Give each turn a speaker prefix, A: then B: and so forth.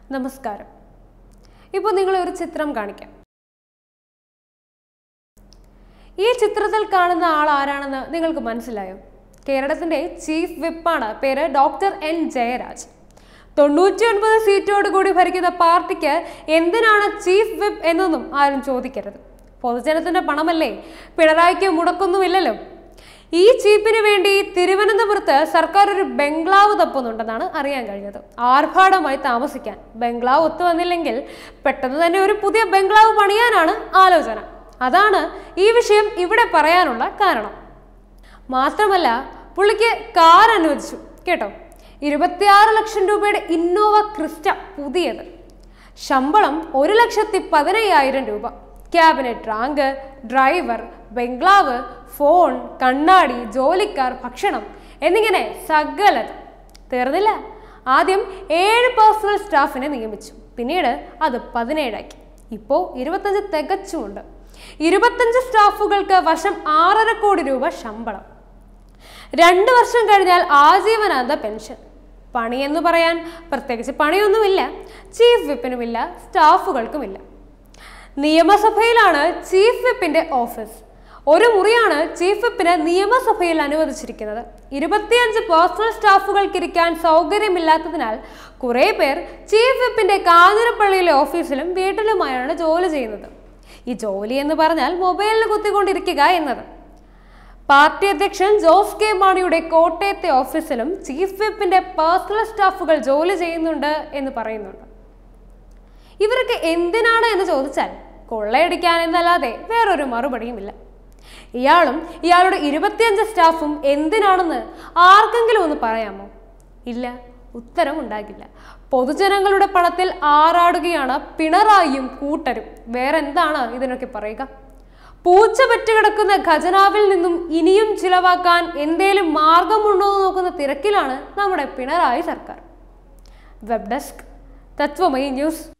A: നമസ്കാരം ഇപ്പോൾ നിങ്ങളെ ഒരു ചിത്രം കാണിക്കാം ഈ ചിത്രത്തിൽ കാണുന്ന ആൾ ആരാണെന്ന് നിങ്ങൾക്ക് മനസ്സിലായോ കേരളത്തിന്റെ ചീഫ് വിപ്പാണ് പേര് ഡോക്ടർ എൻ ജയരാജ് തൊണ്ണൂറ്റി ഒൻപത് സീറ്റോട് കൂടി ഭരിക്കുന്ന പാർട്ടിക്ക് എന്തിനാണ് ചീഫ് വിപ്പ് എന്നൊന്നും ആരും ചോദിക്കരുത് പൊതുജനത്തിന്റെ പണമല്ലേ പിണറായിക്ക് മുടക്കൊന്നുമില്ലല്ലോ ഈ ചീപ്പിന് വേണ്ടി തിരുവനന്തപുരത്ത് സർക്കാർ ഒരു ബംഗ്ലാവ് തപ്പുന്നുണ്ടെന്നാണ് അറിയാൻ കഴിഞ്ഞത് ആർഭാടമായി താമസിക്കാൻ ബംഗ്ലാവ് ഒത്തു വന്നില്ലെങ്കിൽ പെട്ടെന്ന് തന്നെ ഒരു പുതിയ ബംഗ്ലാവ് പണിയാനാണ് ആലോചന അതാണ് ഈ വിഷയം ഇവിടെ പറയാനുള്ള കാരണം മാത്രമല്ല പുള്ളിക്ക് കാർ അനുവദിച്ചു കേട്ടോ ഇരുപത്തിയാറ് ലക്ഷം രൂപയുടെ ഇന്നോവ ക്രിസ്റ്റ പുതിയത് ശമ്പളം ഒരു ലക്ഷത്തി പതിനയ്യായിരം രൂപ ക്യാബിനറ്റ് റാങ്ക് ഡ്രൈവർ ബംഗ്ലാവ് ഫോൺ കണ്ണാടി ജോലിക്കാർ ഭക്ഷണം എന്നിങ്ങനെ സകലത് തീർന്നില്ല ആദ്യം ഏഴ് പേഴ്സണൽ സ്റ്റാഫിനെ നിയമിച്ചു പിന്നീട് അത് പതിനേഴാക്കി ഇപ്പോൾ ഇരുപത്തഞ്ച് തികച്ചുമുണ്ട് ഇരുപത്തഞ്ച് സ്റ്റാഫുകൾക്ക് വർഷം ആറര കോടി രൂപ ശമ്പളം രണ്ട് വർഷം കഴിഞ്ഞാൽ ആജീവനാന്ത പെൻഷൻ പണിയെന്ന് പറയാൻ പ്രത്യേകിച്ച് പണിയൊന്നുമില്ല ചീഫ് വിപ്പിനുമില്ല സ്റ്റാഫുകൾക്കുമില്ല നിയമസഭയിലാണ് ചീഫ് വിപ്പിന്റെ ഓഫീസ് ഒരു മുറിയാണ് ചീഫ് വിപ്പിന് നിയമസഭയിൽ അനുവദിച്ചിരിക്കുന്നത് ഇരുപത്തിയഞ്ച് പേഴ്സണൽ സ്റ്റാഫുകൾക്ക് ഇരിക്കാൻ സൗകര്യമില്ലാത്തതിനാൽ കുറെ പേർ ചീഫ് വിപ്പിന്റെ കാഞ്ഞിരപ്പള്ളിയിലെ ഓഫീസിലും വീട്ടിലുമായാണ് ജോലി ചെയ്യുന്നത് ഈ ജോലി എന്ന് പറഞ്ഞാൽ മൊബൈലിൽ കുത്തിക്കൊണ്ടിരിക്കുക എന്നത് പാർട്ടി അധ്യക്ഷൻ ജോസ് കെ മാണിയുടെ കോട്ടയത്തെ ഓഫീസിലും ചീഫ് വിപ്പിന്റെ പേഴ്സണൽ സ്റ്റാഫുകൾ ജോലി ചെയ്യുന്നുണ്ട് എന്ന് പറയുന്നുണ്ട് ഇവർക്ക് എന്തിനാണ് എന്ന് ചോദിച്ചാൽ കൊള്ളയടിക്കാൻ എന്നല്ലാതെ വേറൊരു മറുപടിയുമില്ല ഇയാളും ഇയാളുടെ ഇരുപത്തിയഞ്ച് സ്റ്റാഫും എന്തിനാണെന്ന് ആർക്കെങ്കിലും ഒന്ന് പറയാമോ ഇല്ല ഉത്തരം ഉണ്ടാകില്ല പൊതുജനങ്ങളുടെ പണത്തിൽ ആറാടുകയാണ് പിണറായിയും കൂട്ടരും വേറെന്താണ് ഇതിനൊക്കെ പറയുക പൂച്ച പറ്റുകിടക്കുന്ന ഖജനാവിൽ നിന്നും ഇനിയും ചിലവാക്കാൻ എന്തേലും മാർഗമുണ്ടോ എന്ന് നോക്കുന്ന തിരക്കിലാണ് നമ്മുടെ പിണറായി സർക്കാർ വെബ് ഡെസ്ക് തത്വമയി ന്യൂസ്